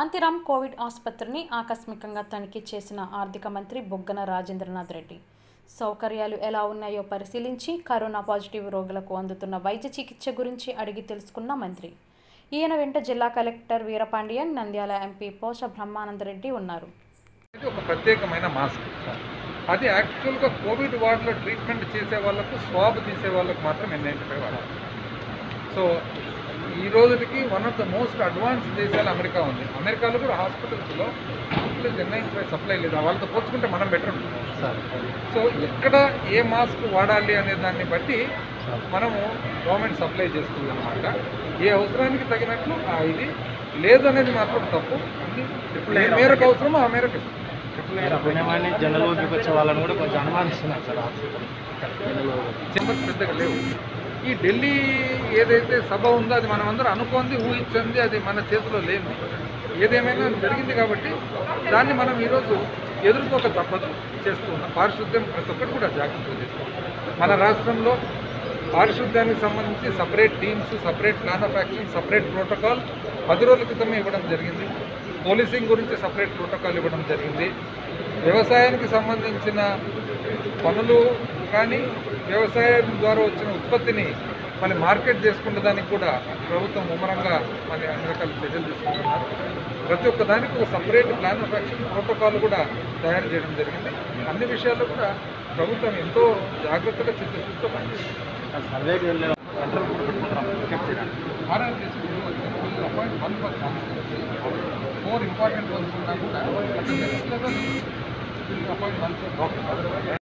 Shantiram Covid ఆసుపత్రిని ఆకస్మికంగా తనిఖీ చేసిన ఆర్థిక మంత్రి బుగ్గన రాజేంద్రనాథ్ రెడ్డి సౌకర్యాలు ఎలా ఉన్నాయో పరిశీలించి కరోనా పాజిటివ్ రోగులకు అందుతున్న వైద్య చికిత్స గురించి అడిగి తెలుసుకున్న మంత్రి ఈయన వెంట జిల్లా కలెక్టర్ వీరపాండియన్ నంద్యాల ఎంపీ పోష బ్రహ్మానందరెడ్డి ఉన్నారు ఇది ఒక ప్రత్యేకమైన మాస్క్ అది యాక్చువల్గా కోవిడ్ వార్డులో ట్రీట్మెంట్ చేసే వాళ్ళకు స్వాబ్ తీసే వాళ్ళకు మాత్రం ఎన్ఐంటిఫై వాడాలి సో ఈ రోజుకి one of the most advance దేశాలు అమెరికా ఉంది అమెరికాలో కూడా హాస్పిటల్స్లో ఎన్ఐంటిఫై సప్లై లేదు వాళ్ళతో పోల్చుకుంటే మనం బెటర్ ఉంటుంది సో ఎక్కడ ఏ మాస్క్ వాడాలి అనే దాన్ని బట్టి మనము గవర్నమెంట్ సప్లై చేస్తుంది అనమాట ఏ అవసరానికి తగినట్లు ఆ ఇది లేదు అనేది మాత్రం తప్పు అన్ని ఏ మేరకు అవసరమో ఆ మేరకు ఇస్తాం. పుణ్యమాన్ని జనలోకి వచ్చే వాళ్ళని కూడా కొంచెం అనుమానిస్తున్నారు సార్ ఛాంబర్స్ పెద్దగా లేవు ఈ ఢిల్లీ ఏదైతే సభ ఉందో అది మనం అందరం అనుకుంది ఊహించింది అది మన చేతిలో లేదు ఏదేమైనా జరిగింది కాబట్టి దాన్ని మనం ఈరోజు ఎదుర్కోక తప్పదు చేస్తున్నాం పారిశుద్ధ్యం ప్రతి ఒక్కటి కూడా జాగ్రత్తగా చేస్తున్నాం మన రాష్ట్రంలో పారిశుద్ధ్యానికి సంబంధించి separate teams separate plan of action separate protocol పది రోజుల క్రితమే ఇవ్వడం జరిగింది పోలీసింగ్ గురించి సపరేట్ ప్రోటోకాల్ ఇవ్వడం జరిగింది వ్యవసాయానికి సంబంధించిన పనులు కానీ వ్యవసాయం ద్వారా వచ్చిన ఉత్పత్తిని మళ్ళీ మార్కెట్ చేసుకునే దానికి కూడా ప్రభుత్వం ముమ్మరంగా మరి అన్ని రకాల చర్యలు తీసుకుంటున్నారు ప్రతి ఒక్క దానికి ఒక separate plan of action protocol కూడా తయారు చేయడం జరిగింది అన్ని విషయాల్లో కూడా ప్రభుత్వం ఎంతో జాగ్రత్తగా చిత్తశుద్ధితో పనిచేస్తుంది సర్వేకి వెళ్ళే కంట్రోల్ కూడా పెట్టుకుంటాం వికెట్ చేయడానికి appoint one for four important works ఉన్నా కూడా అపాయింట్ వన్ ఫర్ డాక్టర్